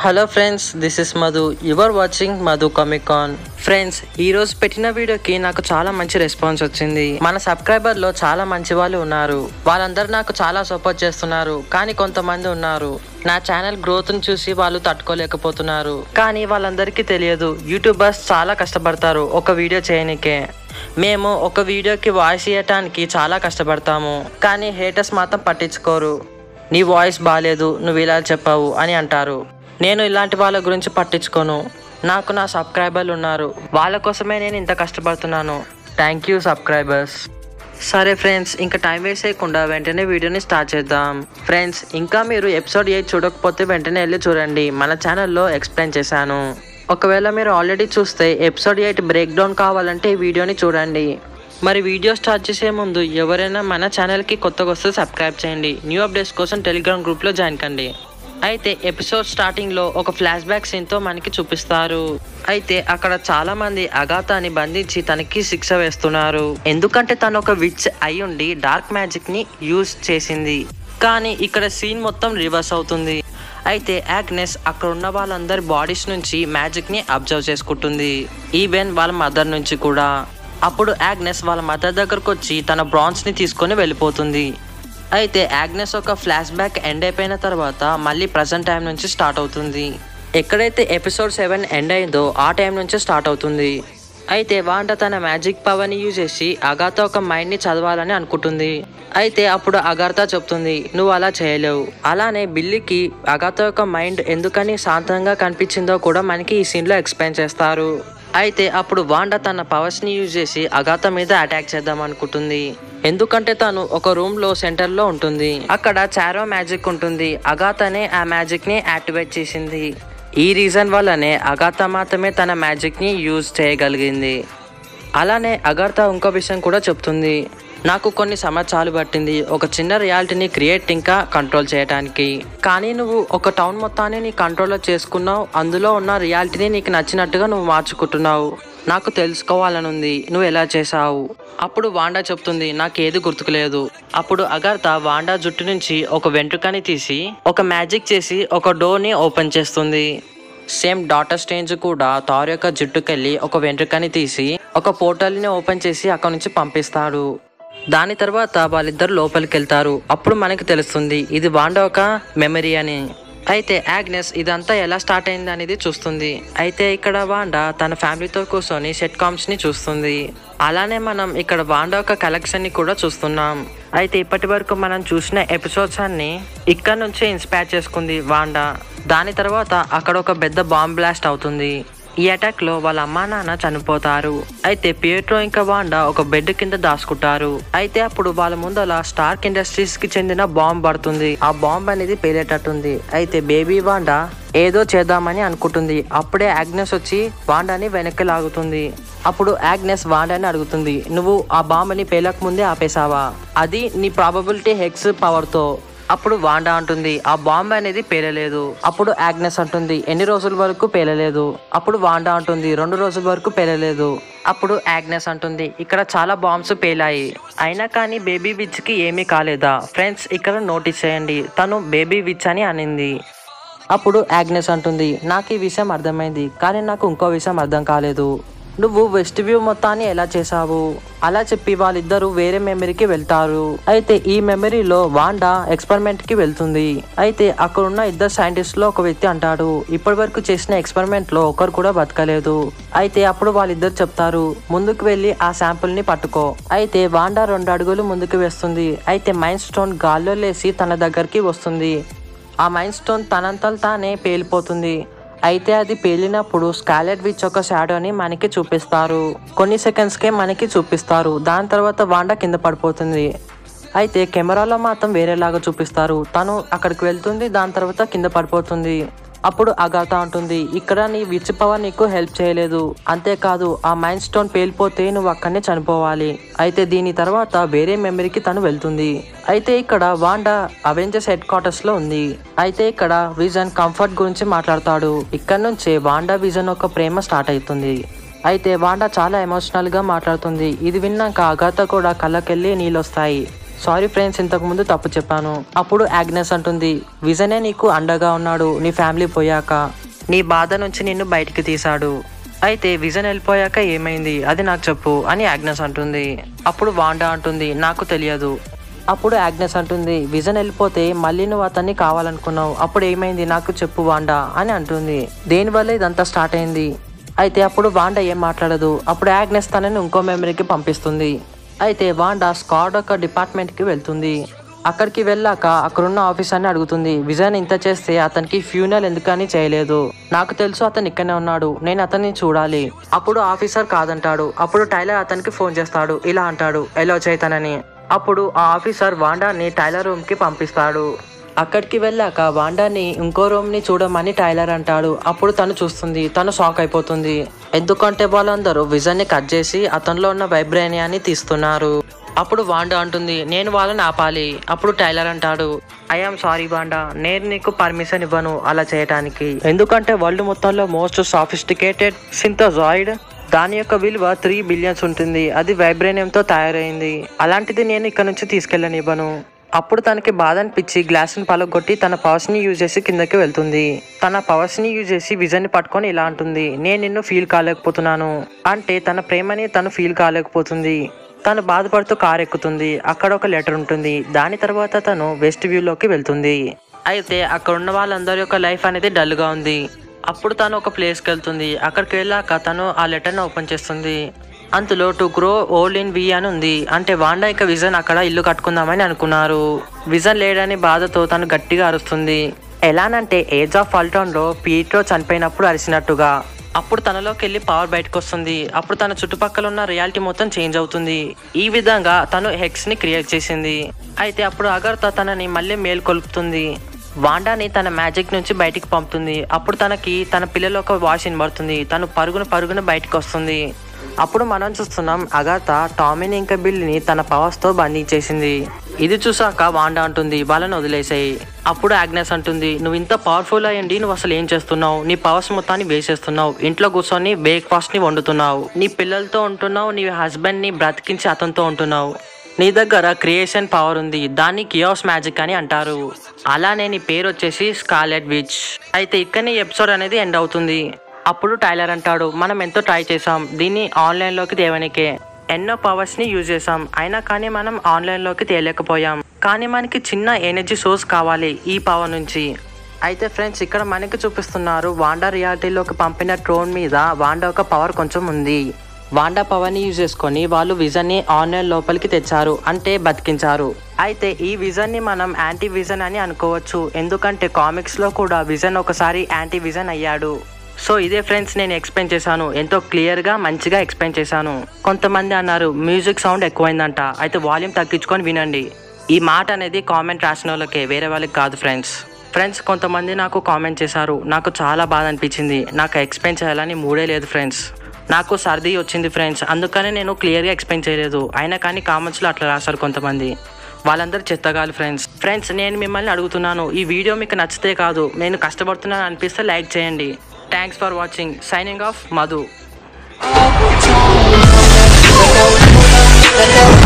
hello friends this is Madhu you're watching Madhu comic con friends ఈ రోజు పెట్టిన వీడియోకి నాకు చాలా మంచి రెస్పాన్స్ వచ్చింది మన సబ్స్క్రైబర్ లో చాలా మంచి వాళ్ళు ఉన్నారు వాళ్ళందరూ నాకు చాలా సపోర్ట్ చేస్తున్నారు కానీ కొంతమంది ఉన్నారు నా ఛానల్ గ్రోత్ ను చూసి వాళ్ళు తట్టుకోలేకపోతున్నారు కానీ వాళ్ళందరికీ తెలియదు యూట్యూబర్స్ చాలా కష్టపడతారు ఒక వీడియో చేయనికే మేము ఒక వీడియోకి వాయిస్ ఇవ్వటానికి చాలా కష్టపడతాము కానీ హేటర్స్ మాత్రం పట్టించుకోరు నీ వాయిస్ బాగాలేదు నువ్వు ఇలా చెప్పావు అని అంటారు నేను ఇలాంటి వాళ్ళ గురించి పట్టించుకోను నాకు నా సబ్స్క్రైబర్లు ఉన్నారు వాళ్ళ కోసమే నేను ఇంత కష్టపడుతున్నాను థ్యాంక్ యూ సబ్స్క్రైబర్స్ సరే ఫ్రెండ్స్ ఇంకా టైం వేస్ట్ చేయకుండా వెంటనే వీడియోని స్టార్ట్ చేద్దాం ఫ్రెండ్స్ ఇంకా మీరు ఎపిసోడ్ ఎయిట్ చూడకపోతే వెంటనే వెళ్ళి చూడండి మన ఛానల్లో ఎక్స్ప్లెయిన్ చేశాను ఒకవేళ మీరు ఆల్రెడీ చూస్తే ఎపిసోడ్ ఎయిట్ బ్రేక్ డౌన్ కావాలంటే ఈ వీడియోని చూడండి మరి వీడియో స్టార్ట్ చేసే ముందు ఎవరైనా మన ఛానల్కి కొత్తగా వస్తే సబ్స్క్రైబ్ చేయండి న్యూ అప్డేట్స్ కోసం టెలిగ్రామ్ గ్రూప్లో జాయిన్ కండి అయితే ఎపిసోడ్ స్టార్టింగ్ లో ఒక ఫ్లాష్ బ్యాక్ సీన్ తో మనకి చూపిస్తారు అయితే అక్కడ చాలా మంది అగాతాని బంధించి తనకి శిక్ష వేస్తున్నారు ఎందుకంటే తను ఒక విచ్ అయి ఉండి డార్క్ మ్యాజిక్ ని యూజ్ చేసింది కానీ ఇక్కడ సీన్ మొత్తం రివర్స్ అవుతుంది అయితే యాగ్నెస్ అక్కడ ఉన్న వాళ్ళందరి బాడీస్ నుంచి మ్యాజిక్ ని అబ్జర్వ్ చేసుకుంటుంది ఈవెన్ వాళ్ళ మదర్ నుంచి కూడా అప్పుడు యాగ్నెస్ వాళ్ళ మదర్ దగ్గరకు వచ్చి తన బ్రాన్స్ ని తీసుకొని వెళ్ళిపోతుంది అయితే యాగ్నెస్ ఒక ఫ్లాష్ బ్యాక్ ఎండ్ అయిపోయిన తర్వాత మళ్ళీ ప్రజెంట్ టైం నుంచి స్టార్ట్ అవుతుంది ఎక్కడైతే ఎపిసోడ్ సెవెన్ ఎండ్ అయిందో ఆ టైం నుంచి స్టార్ట్ అవుతుంది అయితే వాంట తన మ్యాజిక్ పవర్ని యూజ్ చేసి అగాత ఒక మైండ్ని చదవాలని అనుకుంటుంది అయితే అప్పుడు అగార్త చెప్తుంది నువ్వు అలా చేయలేవు అలానే బిల్లీకి అగాత యొక్క మైండ్ ఎందుకని శాంతంగా కనిపించిందో కూడా మనకి ఈ సీన్లో ఎక్స్ప్లెయిన్ చేస్తారు అయితే అప్పుడు వాండా తన పవర్స్ ని యూజ్ చేసి అగాత మీద అటాక్ చేద్దాం అనుకుంటుంది ఎందుకంటే తను ఒక రూమ్ లో సెంటర్ లో ఉంటుంది అక్కడ చారో మ్యాజిక్ ఉంటుంది అగాతనే ఆ మ్యాజిక్ ని యాక్టివేట్ చేసింది ఈ రీజన్ వల్లనే అగాత మాత్రమే తన మ్యాజిక్ ని యూజ్ చేయగలిగింది అలానే అగార్త ఇంకో విషయం కూడా చెప్తుంది నాకు కొన్ని సంవత్సరాలు పట్టింది ఒక చిన్న రియాలిటీని క్రియేట్ ఇంకా కంట్రోల్ చేయడానికి కానీ నువ్వు ఒక టౌన్ మొత్తాన్ని నీ కంట్రోల్లో చేసుకున్నావు అందులో ఉన్న రియాలిటీని నీకు నచ్చినట్టుగా నువ్వు మార్చుకుంటున్నావు నాకు తెలుసుకోవాలనుంది నువ్వు ఎలా చేసావు అప్పుడు వాండా చెప్తుంది నాకేది గుర్తుకులేదు అప్పుడు అగార్త వాండా జుట్టు నుంచి ఒక వెంట్రుకని తీసి ఒక మ్యాజిక్ చేసి ఒక డోర్ని ఓపెన్ చేస్తుంది సేమ్ డాటర్ స్టేంజ్ కూడా థార్ యొక్క జుట్టుకెళ్ళి ఒక వెంట్రుకని తీసి ఒక పోర్టల్ని ఓపెన్ చేసి అక్కడ నుంచి పంపిస్తాడు దాని తర్వాత వాళ్ళిద్దరు లోపలికి వెళ్తారు అప్పుడు మనకి తెలుస్తుంది ఇది వాండా ఒక మెమరీ అని అయితే యాగ్నెస్ ఇదంతా ఎలా స్టార్ట్ అయింది అనేది చూస్తుంది అయితే ఇక్కడ వాండా తన ఫ్యామిలీతో కూర్చొని సెట్ కామ్స్ ని చూస్తుంది అలానే మనం ఇక్కడ వాండా ఒక కలెక్షన్ ని కూడా చూస్తున్నాం అయితే ఇప్పటి వరకు మనం చూసిన ఎపిసోడ్స్ అన్ని ఇక్కడ నుంచే ఇన్స్పైర్ చేసుకుంది వాండా దాని తర్వాత అక్కడ ఒక పెద్ద బాంబ్ బ్లాస్ట్ అవుతుంది ఈ అటాక్ లో వాళ్ళ అమ్మా నాన్న చనిపోతారు అయితే పియట్రో ఇంకా వాండా ఒక బెడ్ కింద దాచుకుంటారు అయితే అప్పుడు వాళ్ళ ముందల స్టార్క్ ఇండస్ట్రీస్ కి చెందిన బాంబ్ పడుతుంది ఆ బాంబ్ అనేది పేలేటట్టుంది అయితే బేబీ వాండా ఏదో చేద్దామని అనుకుంటుంది అప్పుడే ఆగ్నెస్ వచ్చి వాండాని వెనక్కి లాగుతుంది అప్పుడు ఆగ్నెస్ వాండాని అడుగుతుంది నువ్వు ఆ బాంబుని పేలక ముందే ఆపేశావా అది నీ ప్రాబబిలిటీ హెక్స్ పవర్ తో అప్పుడు వాండా అంటుంది ఆ బాంబ్ అనేది పేలలేదు అప్పుడు ఆగ్నెస్ అంటుంది ఎన్ని రోజుల వరకు పేలలేదు అప్పుడు వాండా అంటుంది రెండు రోజుల వరకు పేలలేదు అప్పుడు ఆగ్నెస్ అంటుంది ఇక్కడ చాలా బాంబ్స్ పేలాయి అయినా కానీ బేబీ విచ్ కి ఏమీ కాలేదా ఫ్రెండ్స్ ఇక్కడ నోటీస్ చేయండి తను బేబీ విచ్ అని అనింది అప్పుడు ఆగ్నెస్ అంటుంది నాకు ఈ విషయం అర్థమైంది కానీ నాకు ఇంకో విషయం అర్థం కాలేదు నువ్వు వెస్ట్ వ్యూ మొత్తాన్ని ఎలా చేసావు అలా చెప్పి వాళ్ళిద్దరూ వేరే మెమరీకి వెళ్తారు అయితే ఈ మెమరీలో వాండా ఎక్స్పెరిమెంట్ కి వెళ్తుంది అయితే అక్కడ ఉన్న ఇద్దరు సైంటిస్ట్ లో ఒక వ్యక్తి అంటాడు ఇప్పటి వరకు చేసిన ఎక్స్పెరిమెంట్ లో ఒకరు కూడా బతకలేదు అయితే అప్పుడు వాళ్ళిద్దరు చెప్తారు ముందుకు వెళ్ళి ఆ శాంపుల్ ని పట్టుకో అయితే వాండా రెండు అడుగులు ముందుకు వేస్తుంది అయితే మైండ్ స్టోన్ గాల్లో లేసి తన దగ్గరికి వస్తుంది ఆ మైండ్ స్టోన్ తనంతలు తానే పేలిపోతుంది అయితే అది పేలినప్పుడు స్కాలెట్ విచ్ ఒక షాడోని మనకి చూపిస్తారు కొన్ని సెకండ్స్కే మనకి చూపిస్తారు దాని తర్వాత వాండా కింద పడిపోతుంది అయితే కెమెరాలో మాత్రం వేరేలాగా చూపిస్తారు తను అక్కడికి వెళ్తుంది దాని తర్వాత కింద పడిపోతుంది అప్పుడు అగాత ఉంటుంది ఇక్కడ నీ విచ్ పవర్ నీకు హెల్ప్ చేయలేదు అంతేకాదు ఆ మైండ్ స్టోన్ పేలిపోతే నువ్వు అక్కడనే చనిపోవాలి అయితే దీని తర్వాత వేరే మెమరీకి తను వెళ్తుంది అయితే ఇక్కడ వాండా అవెంజర్స్ హెడ్ క్వార్టర్స్ లో ఉంది అయితే ఇక్కడ విజన్ కంఫర్ట్ గురించి మాట్లాడతాడు ఇక్కడ నుంచే వాండా విజన్ ఒక ప్రేమ స్టార్ట్ అవుతుంది అయితే వాండా చాలా ఎమోషనల్ గా మాట్లాడుతుంది ఇది విన్నాక అగాత కూడా కళ్ళకెళ్ళి నీళ్ళు వస్తాయి సారీ ఫ్రెండ్స్ ఇంతకు ముందు తప్పు చెప్పాను అప్పుడు ఆగ్నెస్ అంటుంది విజనే నీకు అండగా ఉన్నాడు నీ ఫ్యామిలీ పోయాక నీ బాధ నుంచి నిన్ను బయటికి తీశాడు అయితే విజన్ వెళ్ళిపోయాక ఏమైంది అది నాకు చెప్పు అని ఆగ్నెస్ అంటుంది అప్పుడు వాండా అంటుంది నాకు తెలియదు అప్పుడు ఆగ్నెస్ అంటుంది విజన్ వెళ్ళిపోతే మళ్ళీ నువ్వు అతన్ని కావాలనుకున్నావు అప్పుడు ఏమైంది నాకు చెప్పు వాండా అని అంటుంది దేనివల్ల ఇదంతా స్టార్ట్ అయింది అయితే అప్పుడు వాండా ఏం మాట్లాడదు అప్పుడు ఆగ్నెస్ తనని ఇంకో మెమరీకి పంపిస్తుంది అయితే వాండా స్కాడ్ ఒక డిపార్ట్మెంట్కి వెళ్తుంది అక్కడికి వెళ్ళాక అక్కడున్న ఆఫీసర్ని అడుగుతుంది విజయన్ ఇంత చేస్తే అతనికి ఫ్యూనల్ ఎందుకని చేయలేదు నాకు తెలుసు అతను ఇక్కడనే ఉన్నాడు నేను అతన్ని చూడాలి అప్పుడు ఆఫీసర్ కాదంటాడు అప్పుడు టైలర్ అతనికి ఫోన్ చేస్తాడు ఇలా అంటాడు ఎలో చేతనని అప్పుడు ఆ ఆఫీసర్ వాండాని టైలర్ రూమ్ కి పంపిస్తాడు అక్కడికి వెళ్ళాక వాండాని ఇంకో రూమ్ ని చూడమని టైలర్ అంటాడు అప్పుడు తను చూస్తుంది తను షాక్ అయిపోతుంది ఎందుకంటే వాళ్ళందరూ విజన్ ని కట్ చేసి అతనిలో ఉన్న వైబ్రేనియాన్ని తీస్తున్నారు అప్పుడు వాండా అంటుంది నేను వాళ్ళని ఆపాలి అప్పుడు టైలర్ అంటాడు ఐఆమ్ సారీ వాండా నేను నీకు పర్మిషన్ ఇవ్వను అలా చేయటానికి ఎందుకంటే వరల్డ్ మొత్తంలో మోస్ట్ సాఫిస్టికేటెడ్ సింథజాయిడ్ దాని యొక్క విలువ త్రీ బిలియన్స్ ఉంటుంది అది వైబ్రేనియంతో తయారైంది అలాంటిది నేను ఇక్కడ నుంచి తీసుకెళ్ళనివ్వను అప్పుడు తనకి బాధ అనిపించి గ్లాసుని పలగొట్టి తన పవర్స్ ని యూజ్ చేసి కిందకి వెళ్తుంది తన పవర్స్ ని యూజ్ చేసి విజన్ ని పట్టుకొని ఇలా అంటుంది నేను నిన్ను ఫీల్ కాలేకపోతున్నాను అంటే తన ప్రేమని తను ఫీల్ కాలేకపోతుంది తను బాధపడుతూ కార్ ఎక్కుతుంది అక్కడ ఒక లెటర్ ఉంటుంది దాని తర్వాత తను వెస్ట్ వ్యూలోకి వెళ్తుంది అయితే అక్కడ ఉన్న వాళ్ళందరి యొక్క లైఫ్ అనేది డల్ గా ఉంది అప్పుడు తను ఒక ప్లేస్కి వెళ్తుంది అక్కడికి వెళ్ళాక తను ఆ లెటర్ని ఓపెన్ చేస్తుంది అందులో to grow old in we అని ఉంది అంటే వాండా ఇక విజన్ అక్కడ ఇల్లు కట్టుకుందామని అనుకున్నారు విజన్ లేడని బాధతో తను గట్టిగా అరుస్తుంది ఎలానంటే ఏజ్ ఆఫ్ ఫల్టౌన్ లో పీట్రో చనిపోయినప్పుడు అరిసినట్టుగా అప్పుడు తనలోకి వెళ్ళి పవర్ బయటకు వస్తుంది అప్పుడు తన చుట్టుపక్కల ఉన్న రియాలిటీ మొత్తం చేంజ్ అవుతుంది ఈ విధంగా తను హెక్స్ ని క్రియేట్ చేసింది అయితే అప్పుడు అగర్త తనని మళ్ళీ మేల్కొల్పుతుంది వాండాని తన మ్యాజిక్ నుంచి బయటికి పంపుతుంది అప్పుడు తనకి తన పిల్లలు ఒక వాయిస్ వినబడుతుంది తను పరుగున పరుగున బయటకు వస్తుంది అప్పుడు మనం చూస్తున్నాం అగాత టామీని ఇంకా బిల్లిని తన పవర్స్ తో బంధించేసింది ఇది చూసాక వాండా అంటుంది వాళ్ళని వదిలేసాయి అప్పుడు ఆగ్నెస్ అంటుంది నువ్వు ఇంత పవర్ఫుల్ అయ్యండి నువ్వు అసలు ఏం చేస్తున్నావు నీ పవర్స్ మొత్తాన్ని వేసేస్తున్నావు ఇంట్లో కూర్చొని బ్రేక్ఫాస్ట్ ని వండుతున్నావు నీ పిల్లలతో ఉంటున్నావు నీ హస్బెండ్ ని బ్రతికించి అతనితో ఉంటున్నావు నీ దగ్గర క్రియేషన్ పవర్ ఉంది దాన్ని కియోస్ మ్యాజిక్ అని అంటారు అలానే నీ పేరు వచ్చేసి స్కాలెట్ విచ్ అయితే ఇక్కడనే ఎపిసోడ్ అనేది ఎండ్ అవుతుంది అప్పుడు టైలర్ అంటాడు మనం ఎంతో ట్రై చేసాం దీన్ని ఆన్లైన్లోకి తేవనికే ఎన్నో పవర్స్ ని యూజ్ చేసాం అయినా కానీ మనం ఆన్లైన్లోకి తేలేకపోయాం కానీ మనకి చిన్న ఎనర్జీ సోర్స్ కావాలి ఈ పవర్ నుంచి అయితే ఫ్రెండ్స్ ఇక్కడ మనకి చూపిస్తున్నారు వాండా రియాలిటీలోకి పంపిన ట్రోన్ మీద వాండా ఒక పవర్ కొంచెం ఉంది వాండా పవర్ ని యూజ్ చేసుకొని వాళ్ళు విజన్ ని ఆన్లైన్ లోపలికి తెచ్చారు అంటే బతికించారు అయితే ఈ విజన్ ని మనం యాంటీ విజన్ అని అనుకోవచ్చు ఎందుకంటే కామిక్స్ లో కూడా విజన్ ఒకసారి యాంటీ విజన్ అయ్యాడు సో ఇదే ఫ్రెండ్స్ నేను ఎక్స్ప్లెయిన్ చేశాను ఎంతో క్లియర్గా మంచిగా ఎక్స్ప్లెయిన్ చేశాను కొంతమంది అన్నారు మ్యూజిక్ సౌండ్ ఎక్కువైందంట అయితే వాల్యూమ్ తగ్గించుకొని వినండి ఈ మాట అనేది కామెంట్ రాసిన వాళ్ళకే వేరే వాళ్ళకి కాదు ఫ్రెండ్స్ ఫ్రెండ్స్ కొంతమంది నాకు కామెంట్ చేశారు నాకు చాలా బాధ అనిపించింది నాకు ఎక్స్ప్లెయిన్ చేయాలని మూడే లేదు ఫ్రెండ్స్ నాకు సర్ది వచ్చింది ఫ్రెండ్స్ అందుకనే నేను క్లియర్గా ఎక్స్ప్లెయిన్ చేయలేదు అయినా కానీ కామెంట్స్లో అట్లా రాశారు కొంతమంది వాళ్ళందరూ చెత్తగాలు ఫ్రెండ్స్ ఫ్రెండ్స్ నేను మిమ్మల్ని అడుగుతున్నాను ఈ వీడియో మీకు నచ్చితే కాదు నేను కష్టపడుతున్నాను అనిపిస్తే లైక్ చేయండి thanks for watching signing off Madhu Let go, let go,